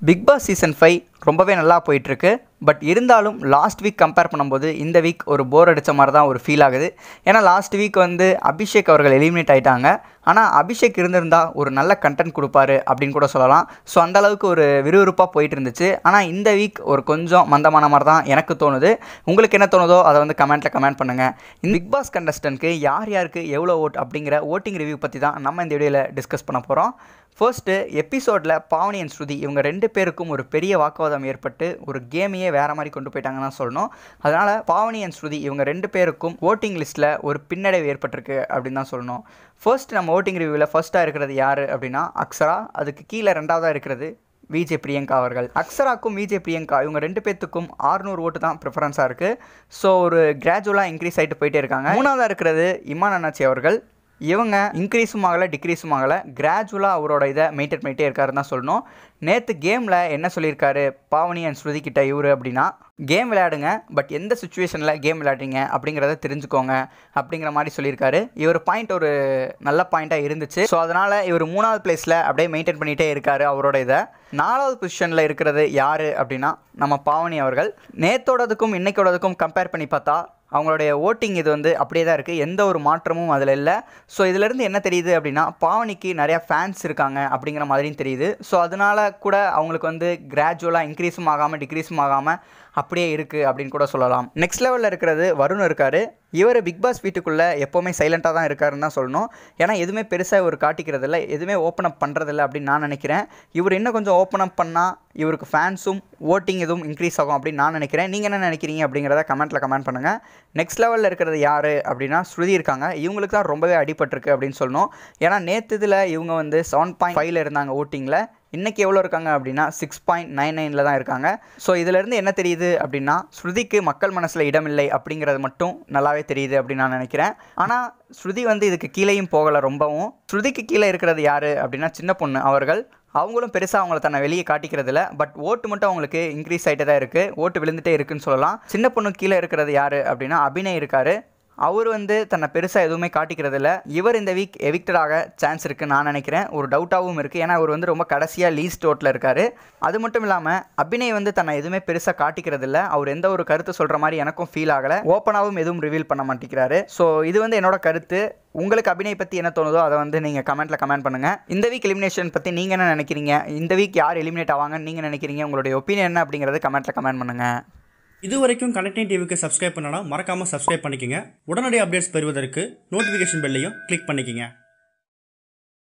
big Boss season five ரொம்பவே நல்லா போயிட்டுருக்கு பட் இருந்தாலும் லாஸ்ட் வீக் கம்பேர் பண்ணும்போது இந்த வீக் ஒரு போர் அடித்த மாதிரி தான் ஒரு ஃபீல் ஆகுது ஏன்னா லாஸ்ட் வீக் வந்து அபிஷேக் அவர்கள் எலிமினேட் ஆயிட்டாங்க ஆனால் அபிஷேக் இருந்திருந்தா ஒரு நல்ல கண்டென்ட் கொடுப்பாரு அப்படின்னு கூட சொல்லலாம் ஸோ அந்த அளவுக்கு ஒரு விறுவிறுப்பாக போயிட்டு இருந்துச்சு ஆனால் இந்த வீக் ஒரு கொஞ்சம் மந்தமான மாதிரி தான் எனக்கு தோணுது உங்களுக்கு என்ன தோணுதோ அதை வந்து கமெண்ட்டில் கமெண்ட் பண்ணுங்கள் இந்த பிக் பாஸ் கண்டஸ்டன்ட்க்கு யார் யாருக்கு எவ்வளோ ஓட் அப்படிங்கிற ஓட்டிங் ரிவ்யூ பற்றி தான் நம்ம இந்த வீடியோவில் டிஸ்கஸ் பண்ண போகிறோம் ஃபர்ஸ்ட்டு எபிசோடில் பாவனி அண்ட் ஸ்ருதி இவங்க ரெண்டு பேருக்கும் ஒரு பெரிய வாக்குவாதம் ஏற்பட்டு ஒரு கேமையே வேறு மாதிரி கொண்டு போயிட்டாங்கன்னு தான் சொல்லணும் அதனால் பாவனி அண்ட் ஸ்ருதி இவங்க ரெண்டு பேருக்கும் ஓட்டிங் லிஸ்ட்டில் ஒரு பின்னடைவு ஏற்பட்டிருக்கு அப்படின்னு தான் சொல்லணும் ஃபர்ஸ்ட் நம்ம ஓட்டிங் ரிவ்யூவில் ஃபர்ஸ்ட்டாக இருக்கிறது யார் அப்படின்னா அக்ஸரா அதுக்கு கீழே ரெண்டாவதாக இருக்கிறது விஜே பிரியங்கா அவர்கள் அக்ஸராக்கும் விஜே பிரியங்கா இவங்க ரெண்டு பேர்த்துக்கும் 600 ஓட்டு தான் ப்ரிஃபரன்ஸாக இருக்குது ஸோ ஒரு கிராஜுவலாக இன்க்ரீஸ் ஆகிட்டு போயிட்டே இருக்காங்க மூணாவதாக இருக்கிறது இமான் அண்ணாச்சி அவர்கள் இவங்க இன்க்ரீஸும் ஆகலை டிக்ரீஸும் ஆகலை கிராஜுவலாக அவரோட இதை மெயின்டைன் பண்ணிட்டே இருக்காருன்னு தான் சொல்லணும் நேற்று கேமில் என்ன சொல்லியிருக்காரு பாவனி அண்ட் ஸ்ருதி கிட்ட இவர் அப்படின்னா கேம் விளையாடுங்க பட் எந்த சுச்சுவேஷனில் கேம் விளையாடுறீங்க அப்படிங்கிறத தெரிஞ்சுக்கோங்க அப்படிங்கிற மாதிரி சொல்லியிருக்காரு இவர் பாயிண்ட் ஒரு நல்ல பாயிண்ட்டாக இருந்துச்சு ஸோ அதனால் இவர் மூணாவது பிளேஸில் அப்படியே மெயின்டைன் பண்ணிகிட்டே இருக்காரு அவரோட இதை நாலாவது பொசிஷனில் இருக்கிறது யார் அப்படின்னா நம்ம பாவனி அவர்கள் நேத்தோடதுக்கும் இன்னைக்கோடதுக்கும் கம்பேர் பண்ணி பார்த்தா அவங்களுடைய ஓட்டிங் இது வந்து அப்படியே தான் இருக்குது எந்த ஒரு மாற்றமும் அதில் இல்லை ஸோ இதிலேருந்து என்ன தெரியுது அப்படின்னா பாவனிக்கு நிறையா ஃபேன்ஸ் இருக்காங்க அப்படிங்கிற மாதிரியும் தெரியுது ஸோ அதனால கூட அவங்களுக்கு வந்து கிராஜுவலாக இன்க்ரீஸும் ஆகாமல் டிக்ரீஸும் ஆகாமல் அப்படியே இருக்குது அப்படின்னு கூட சொல்லலாம் நெக்ஸ்ட் லெவலில் இருக்கிறது வருண் இருக்கார் இவர் பிக் பாஸ் வீட்டுக்குள்ளே எப்போவுமே சைலண்ட்டாக தான் இருக்காருன்னு தான் சொல்லணும் ஏன்னா எதுவுமே பெருசாக இவர் காட்டிக்கிறது இல்லை எதுவுமே ஓப்பன் அப் பண்ணுறதில்ல அப்படின்னு நான் நினைக்கிறேன் இவர் இன்னும் கொஞ்சம் ஓப்பன் அப் பண்ணால் இவருக்கு ஃபேன்ஸும் ஓட்டிங் எதுவும் இன்க்ரீஸ் ஆகும் அப்படின்னு நான் நினைக்கிறேன் நீங்கள் என்ன நினைக்கிறீங்க அப்படிங்கிறத கமெண்ட்டில் கமெண்ட் பண்ணுங்கள் நெக்ஸ்ட் லெவலில் இருக்கிறது யார் அப்படின்னா ஸ்ருதி இருக்காங்க இவங்களுக்கு தான் ரொம்பவே அடிபட்டிருக்கு அப்படின்னு சொல்லணும் ஏன்னா நேற்று இதில் இவங்க வந்து செவன் பாயிண்ட் ஃபைவ்ல இருந்தாங்க ஓட்டிங்கில் இன்றைக்கி எவ்வளோ இருக்காங்க அப்படின்னா சிக்ஸ் பாயிண்ட் நைன் நைனில் தான் இருக்காங்க ஸோ இதிலேருந்து என்ன தெரியுது அப்படின்னா ஸ்ருதிக்கு மக்கள் மனசில் இடமில்லை அப்படிங்கிறது மட்டும் நல்லாவே தெரியுது அப்படின்னு நான் நினைக்கிறேன் ஆனால் ஸ்ருதி வந்து இதுக்கு கீழேயும் போகலை ரொம்பவும் ஸ்ருதிக்கு கீழே இருக்கிறது யார் அப்படின்னா சின்ன பொண்ணு அவர்கள் அவங்களும் பெருசாக அவங்கள தன்னை வெளியே காட்டிக்கிறதில்ல பட் ஓட்டு மட்டும் அவங்களுக்கு இன்க்ரீஸ் ஆகிட்டே தான் இருக்குது ஓட்டு விழுந்துட்டே இருக்குன்னு சொல்லலாம் சின்ன பொண்ணு கீழே இருக்கிறது யார் அப்படின்னா அபிநய் இருக்கார் அவர் வந்து தன்னை பெருசாக எதுவுமே காட்டிக்கிறதில்ல இவர் இந்த வீக் எவிக்டட் ஆக சான்ஸ் இருக்குன்னு நான் நினைக்கிறேன் ஒரு டவுட்டாகவும் இருக்குது ஏன்னா அவர் வந்து ரொம்ப கடைசியாக லீஸ்ட் ஓட்டில் இருக்கார் அது மட்டும் இல்லாமல் அபிநய் வந்து தன்னை எதுவுமே பெருசாக காட்டிக்கிறதில்ல அவர் எந்த ஒரு கருத்து சொல்கிற மாதிரி எனக்கும் ஃபீல் ஆகலை ஓப்பனாகவும் எதுவும் ரிவீல் பண்ண மாட்டேங்கிறாரு ஸோ இது வந்து என்னோட கருத்து உங்களுக்கு அபிநய் பற்றி என்ன தோணுதோ அதை வந்து நீங்கள் கமெண்ட்டில் கமெண்ட் பண்ணுங்கள் இந்த வீக் எலிமினேஷன் பற்றி நீங்கள் என்ன நினைக்கிறீங்க இந்த வீக் யார் எலிமினேட் ஆவாங்கன்னு நீங்கள் நினைக்கிறீங்க உங்களுடைய ஒப்பீனியன் என்ன அப்படிங்கிறது கமெண்ட்டில் கமெண்ட் பண்ணுங்கள் இது வரைக்கும் கனெக்டிங் டிவிக்கு சப்ஸ்கிரைப் பண்ணனா மறக்காமல் சப்ஸ்கிரைப் பண்ணிக்கங்க உடனடி அப்டேட்ஸ் பெறுவதற்கு நோட்டிஃபிகேஷன் பெல்லையும் கிளிக் பண்ணிக்கங்க